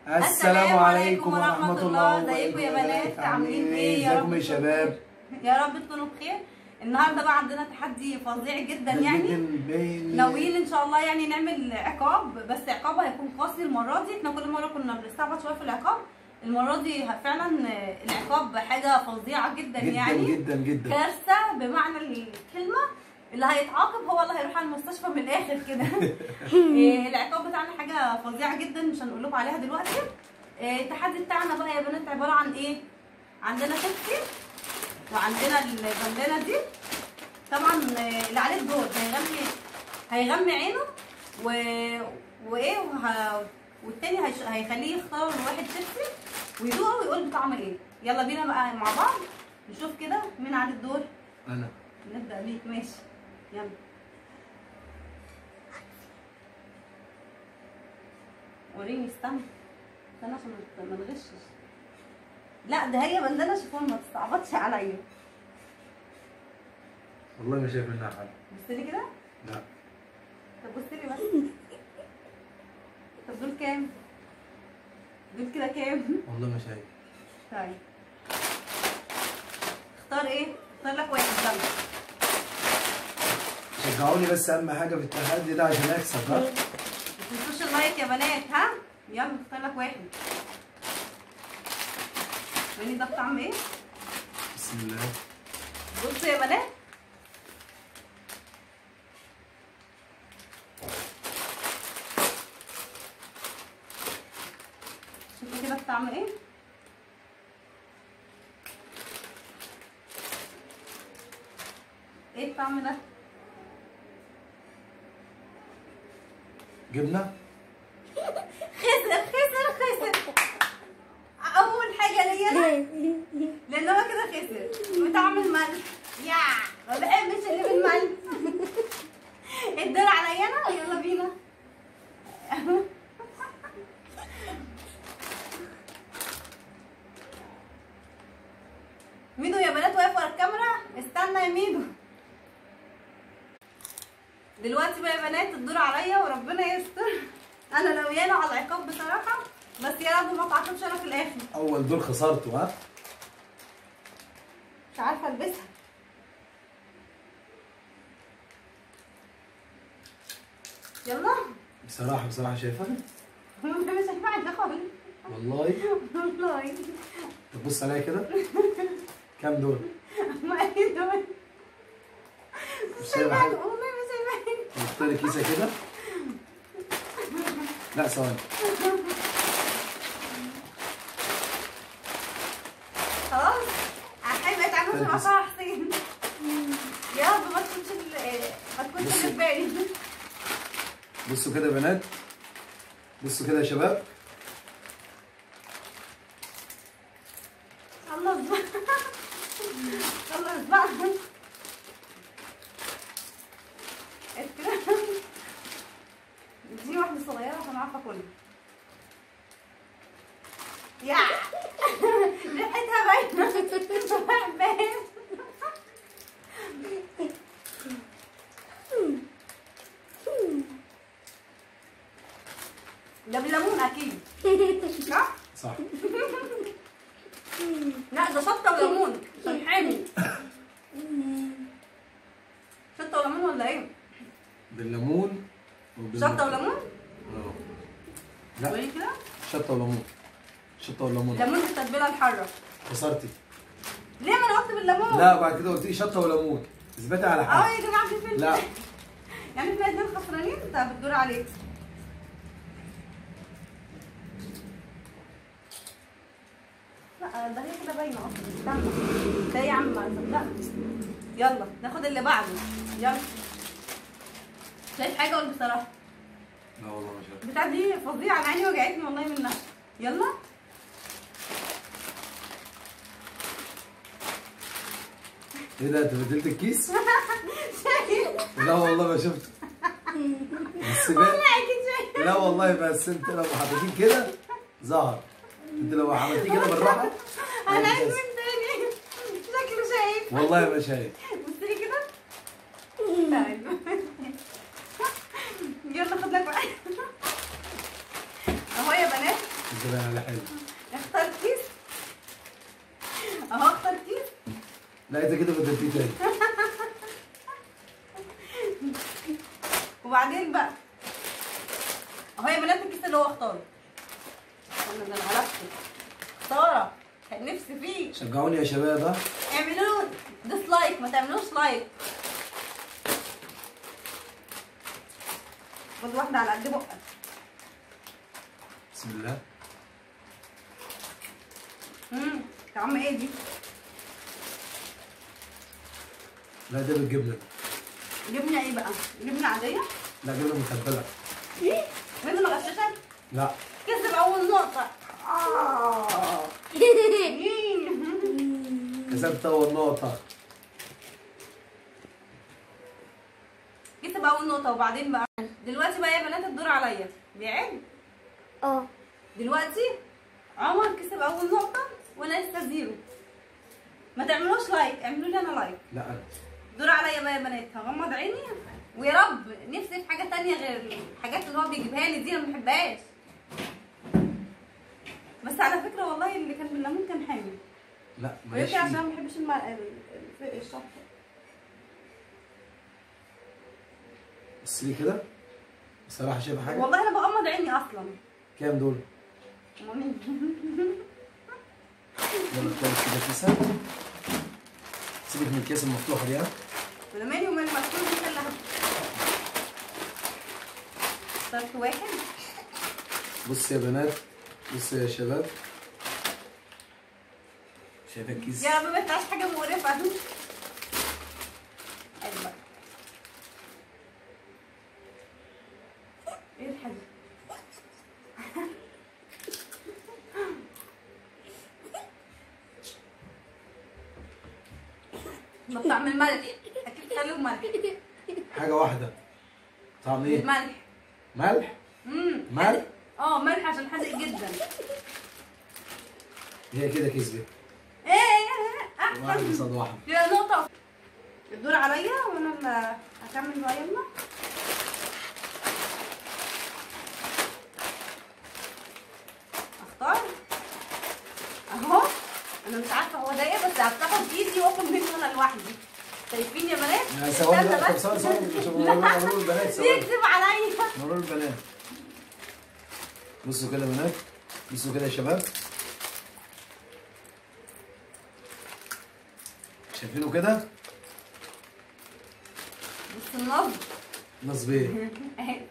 السلام عليكم ورحمة الله ازيكم يا بنات عاملين ايه يا ازيكم رب يا شباب يا رب تكونوا بخير النهارده بقى عندنا تحدي فظيع جدا يعني بين ناويين ان شاء الله يعني نعمل عقاب بس عقاب هيكون قاسي المره دي احنا كل مره كنا بنستعبط شويه في العقاب المره دي فعلا العقاب حاجه فظيعه جدا, جدا يعني جدا جدا كارثه بمعنى الكلمه اللي هيتعاقب هو اللي هيروح على المستشفى من الاخر كده إيه، العقاب بتاعنا حاجه فظيعه جدا مش هنقول لكم عليها دلوقتي إيه، التحدي بتاعنا بقى يا بنات عباره عن ايه عندنا شيبسي وعندنا البندانه دي طبعا آه، اللي عليه الدور هيغمي هيغمي عينه و... وايه وه... والتاني هيش... هيخليه يختار واحد شيبسي ويدوقه ويقول بطعم ايه يلا بينا بقى مع بعض نشوف كده مين عليه الدور انا نبدأ بيك ماشي يلا وريني استنى استنى عشان ما- ما نغشش لا ده هي بندانة شيفون ما تستعبطش عليا والله ما شايف منها حاجه بص لي كده لا طب بص لي بس طب دول كام دول كده كام والله ما شايف طيب اختار ايه اختار لك واحد يلا شجعوني بس اهم حاجه في التحدي ده عشان اكسب ها ما تنسوش اللايك يا بنات ها يلا اختار لك واحد وريني ده بطعم ايه بسم الله بصوا يا بنات شوفوا كده بطعم ايه ايه الطعم ده جبنه خسر خسر خسر اول حاجه ليا انا لان هو كده خسر بطعم الملح يا ما بحبش اللي بالملح الدور عليا انا يلا بينا ميدو يا بنات واقف ورا الكاميرا استنى يا ميدو دلوقتي بقى يا بنات الدور عليا وربنا يستر انا ناويانه على العقاب بصراحه بس يا رب ما تعاقبش انا في الاخر اول دور خسرته ها مش عارفه البسها يلا بصراحه بصراحه شايفها مش هينفع خالص والله والله طب بص عليا كده كام دور ما ايه دول مش مش سايبه هينفع حاجه والله مش هينفع حط لي كيسه كده لا ثواني خلاص هيبقى اتعاملت مع تلبس. فرح حسين يا رب ما تكونش ال- ما تكونش بصي. اللي في بالي بصوا كده يا بنات بصوا كده يا شباب خلص بقى خلص بقى كده دي واحدة صغيرة عشان اعرف اكلها يا ريحتها باينة باين ده بالليمون اكيد صح؟ صح لا ده شطه وليمون عشان حامي شطه وليمون ولا ايه؟ بالليمون وبال- شطه وليمون؟ آه. لا قولي كده شطه وليمون شطه وليمون ليمون بالتتبيله الحاره خسرتي ليه ما انا قلت بالليمون؟ لا بعد كده قلت لي شطه وليمون اثبتي على اه حاجه يا جماعه في فيلم لا يعني احنا اتنين خسرانين انت بتدور عليك لا ده هي كده باينه اصلا استنى ده يا عم لا يلا ناخد اللي بعده يلا شايف حاجه ولا بصراحه لا والله ما شايف البتاع دي فظيعه انا عيني وجعتني والله منها يلا ايه ده انت بدلت الكيس؟ شايف لا والله ما شفت بس والله بقى اكيد شايف لا والله بس انت لو حطيتيه كده ظهر انت لو عملتيه كده بالراحه انا عايز بس. من تاني شكله شايف والله ما شايف بص لي كده طيب يلا خد لك واحد اهو يا بنات كده على حلو اختار كيس اهو اختار كيس لا انت كده بدلتيه تاني وبعدين بقى اهو يا بنات الكيس اللي هو اختاره انا ده انا غلبته خساره كان نفسي فيه شجعوني يا شباب ها اعملوا ديسلايك ما تعملوش لايك خد واحدة على قد بقك بسم الله امم طعم ايه دي؟ لا ده بالجبنه جبنة ايه بقى؟ جبنة عادية؟ لا جبنه متبله ايه؟ لازم اغششك؟ لا كسب اول نقطة آه. كسبت اول نقطه كسب اول نقطة وبعدين بقى دلوقتي بقى يا بنات الدور عليا بيعد اه دلوقتي عمر كسب اول نقطة وانا لسه زيرو ما تعملوش لايك اعملوا لي انا لايك لا انا دور عليا بقى يا بنات هغمض عيني ويا رب نفسي في حاجه تانية غير الحاجات اللي هو بيجيبها لي دي انا ما بحبهاش بس على فكره والله اللي كان بالليمون كان حامي لا ويمكن عشان ماشي ما بحبش المر... ال- ال- الشطه بص لي كده بصراحه شايف حاجه والله انا بغمض عيني اصلا كام دول أمال مين؟ يلا كويس كده كيسه سيبك من الكيس المفتوحه دي ها انا مالي ومال المكتوب دي كلها اخترت واحد بص يا بنات بص يا شباب شايفه الكيس يا رب ما يطلعش حاجه مقرفه أدي بقى. ايه الحاجه ده بطعم الملح اكيد خلوه ملح حاجه واحده طعم ايه الملح ملح امم ملح اه ملح عشان حادق جدا هي كده كسبت ايه ايه واحد احسن قصاد واحد يا نقطة الدور عليا وانا اللي هكمل بقى يلا اختار اهو انا مش عارفه هو ده ايه بس هفتحه بايدي واكل منه انا لوحدي شايفين يا بنات؟ يا ثواني استنى بقى طب بس. ثواني ثواني شوف مرور البنات ثواني يكذب عليا مرور البنات بصوا كده يا بنات بصوا كده يا شباب شايفينه كده بص النبض نصب ايه اهي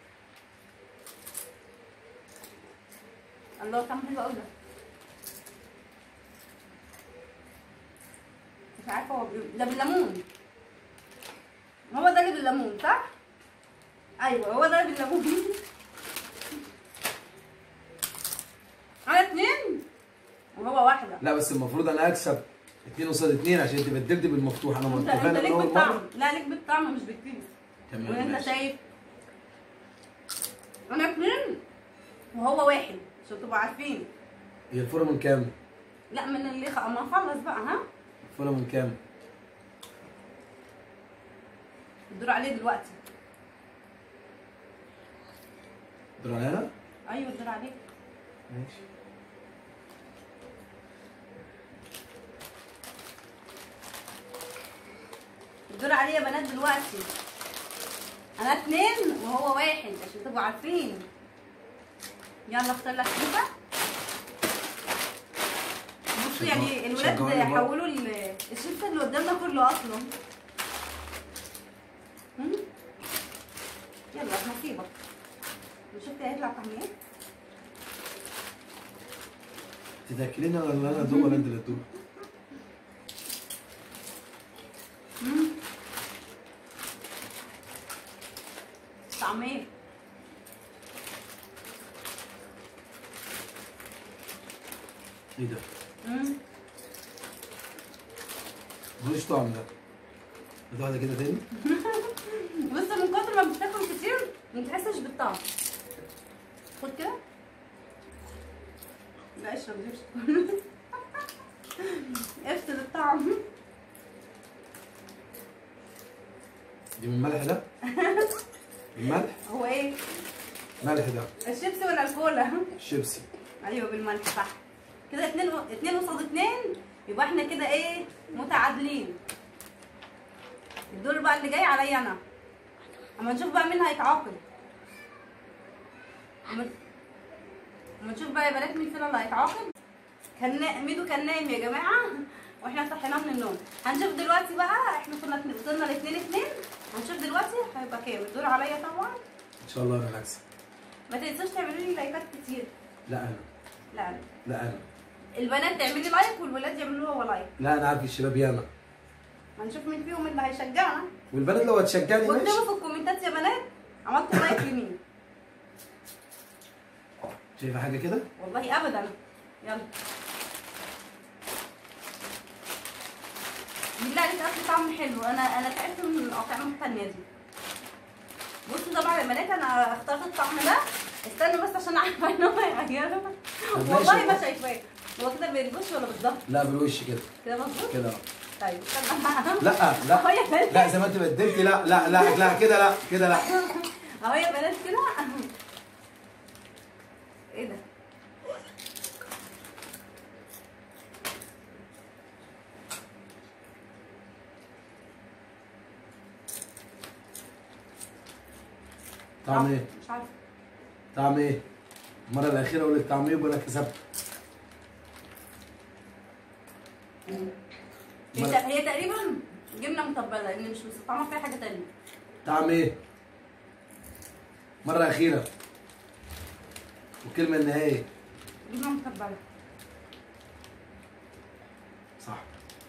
الله كم حلو قوي ده مش عارفه هو بي- ده بالليمون هو ده اللي بالليمون صح؟ ايوه هو ده اللي بالليمون انا اتنين وهو واحده لا بس المفروض انا اكسب اتنين قصاد اتنين عشان انت بدلت بالمفتوح انا انت انت متفقين ليك من اول بالطعم مره لا ليك بالطعم مش بالكيس تمام وانت ماشي. شايف انا اتنين وهو واحد عشان تبقوا عارفين هي الفوره من كام؟ لا من اللي خ... اما نخلص بقى ها الفوره من كام؟ الدور عليه دلوقتي دور على هنا؟ ايوه الدور عليه ماشي الدور عليه يا بنات دلوقتي انا اتنين وهو واحد عشان تبقوا عارفين يلا اختار لك كيسه بصوا يعني الولاد شجعوني بقى. حولوا ال- الشيبس اللي قدامنا كله اصلا هم؟ يلا نصيبك شفت هيطلع طعم ايه؟ تتاكلين ولا انا ادوق ولا انت اللي تدوق؟ مم. طعم ايه؟ ايه ده؟ مم. ملوش طعم ده هات واحده كده تاني بص من كتر ما بتاكل كتير ما بتحسش بالطعم خد كده لا اشرب دي اشرب. افصل الطعم دي من الملح ده؟ الملح؟ هو ايه ملح ده الشيبسي ولا الكولا الشيبسي ايوه بالملح صح كده اتنين اتنين قصاد اتنين يبقى احنا كده ايه متعادلين الدور بقى اللي جاي عليا انا اما نشوف بقى مين هيتعاقب اما اما نشوف بقى يا بنات مين فينا اللي هيتعاقب كان نا... ميدو كان نايم يا جماعه واحنا صحيناه من النوم هنشوف دلوقتي بقى احنا كنا اتنين- وصلنا لاتنين اتنين هنشوف دلوقتي هيبقى كام الدور عليا طبعا ان شاء الله انا هكسب ما تنسوش تعملوا لي لايكات كتير لا انا لا لا. لا انا البنات تعمل لي لايك والولاد يعملوا هو لايك لا انا عارف الشباب ياما هنشوف مين فيهم اللي هيشجعنا والبنات لو هتشجعني ماشي واكتبوا في الكومنتات يا بنات عملت لايك لمين شايفه حاجه كده والله ابدا يلا بالله عليك اكل طعمه حلو انا انا تعبت من الاطعمه التانيه دي بصوا طبعا يا بنات انا اخترت الطعم ده استنوا بس عشان عارفه ان هو هيغيره طب والله ماشي. ما شايفاه هو كده بالوش ولا بالظبط لا بالوش كده كده مظبوط كده طيب استنى لا لا اهو يا بنات لا زي ما انت بدلتي لا لا لا لا كده لا كده لا اهو يا بنات كده ايه ده طعم ايه مش عارفه طعم ايه المره الاخيره اقول لك طعم ايه وانا كسبت هي ت- هي تقريبا جبنه متبله لان مش مستطعمه فيها حاجه تانية طعم ايه مره اخيره والكلمه النهائيه جبنه متبله صح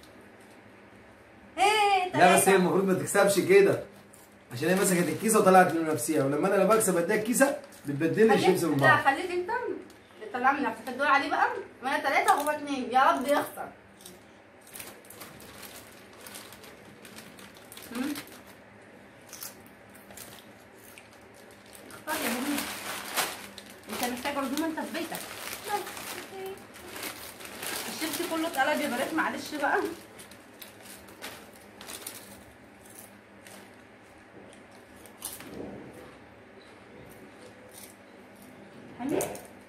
ايه لا بس هي تلاتة. المفروض ما تكسبش كده عشان هي مسكت الكيسه وطلعت من نفسها ولما انا اللي بكسب اديها الكيسه بتبدلني خليك- الشيبس من لا بعض خليك انت تطلع من نفسك الدور عليه بقى وانا ثلاثه وهو اثنين يا رب يخسر مم. اختار يا بني انت محتاج عزومه انت في بيتك الشيبسي كله اتقلب يا بنات معلش بقى حمي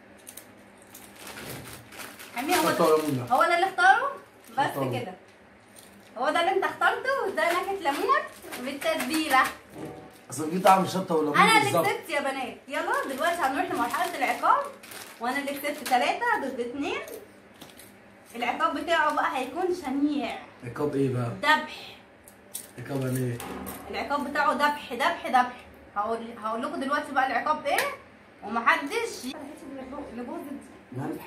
حمي هو حطها ده ليمون ده. هو ده اللي اختاره بس حطها. كده هو ده اللي انت اخترته ده نكهه ليمون بالتتبيله اصل في طعم شطه وليمون انا اللي بالظبط كسبت يا بنات يلا دلوقتي هنروح لمرحله العقاب وانا اللي كسبت ثلاثه ضد اثنين العقاب بتاعه بقى هيكون شنيع عقاب ايه بقى؟ ذبح عقاب يعني ايه؟ العقاب بتاعه ذبح ذبح ذبح هقول هقول لكم دلوقتي بقى العقاب ايه ومحدش اللي باظت ملح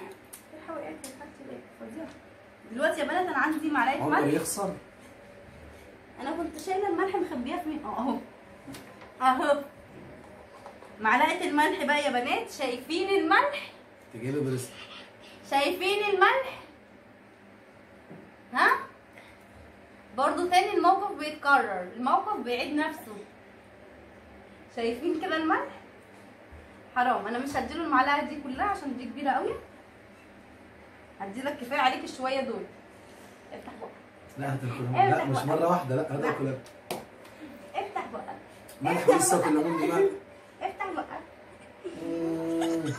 دلوقتي يا بنات انا عندي معلقه عمر ملح يخسر انا كنت شايله الملح مخبيها في مين اهو اهو معلقه الملح بقى يا بنات شايفين الملح تجيبي بريست شايفين الملح ها برضو تاني الموقف بيتكرر الموقف بيعيد نفسه شايفين كده الملح حرام انا مش هديله المعلقه دي كلها عشان دي كبيره قوي هديلك كفايه عليك الشويه دول افتح بقك لا هتاكلهم ايه لا مش بقى؟ مره واحده لا لا. هتاكل افتح بقك ملح ولسه واكل ليمون دي بقى افتح بقك مم.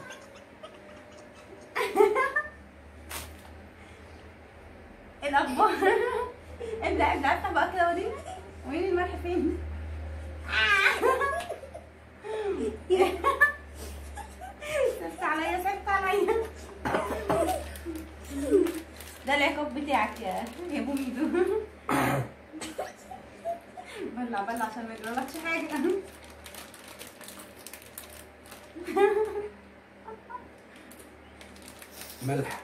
ايه الاخبار ابدا ابدا افتح بقى كده وريني وريني الملح فين سبت عليا سبت عليا ده العقاب بتاعك يا يا ابو ميدو بلع بلع عشان ما يجرالكش حاجه ملح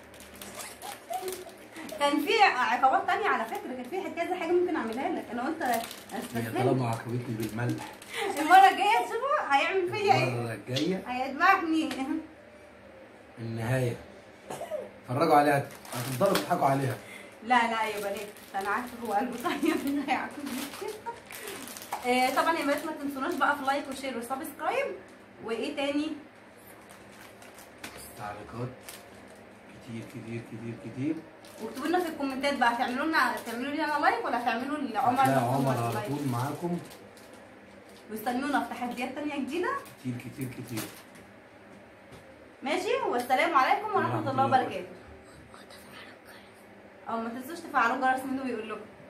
كان في عقابات تانية على فكرة كان في كذا حاجة ممكن أعملها لك أنا قلت هي أستسلم طالما عاقبتني بالملح المرة الجاية تشوفوا هيعمل فيا إيه المره الجايه هيذبحني النهايه اتفرجوا عليها هتفضلوا تضحكوا عليها لا لا يا بنات أنا عارفة هو قلبه طيب مش هيعاقبني آه، طبعا يا بنات ما تنسوناش بقى في لايك وشير وسبسكرايب وايه تاني تعليقات كتير كتير كتير كتير واكتبوا لنا في الكومنتات بقى هتعملوا لنا تعملوا لي انا لايك ولا هتعملوا لعمر هتلاقي محمد عمر على لايك؟ طول معاكم واستنونا في تحديات تانية جديدة كتير كتير كتير ماشي والسلام عليكم ورحمه الله وبركاته او ما تنسوش تفعلوا الجرس منه بيقول لكم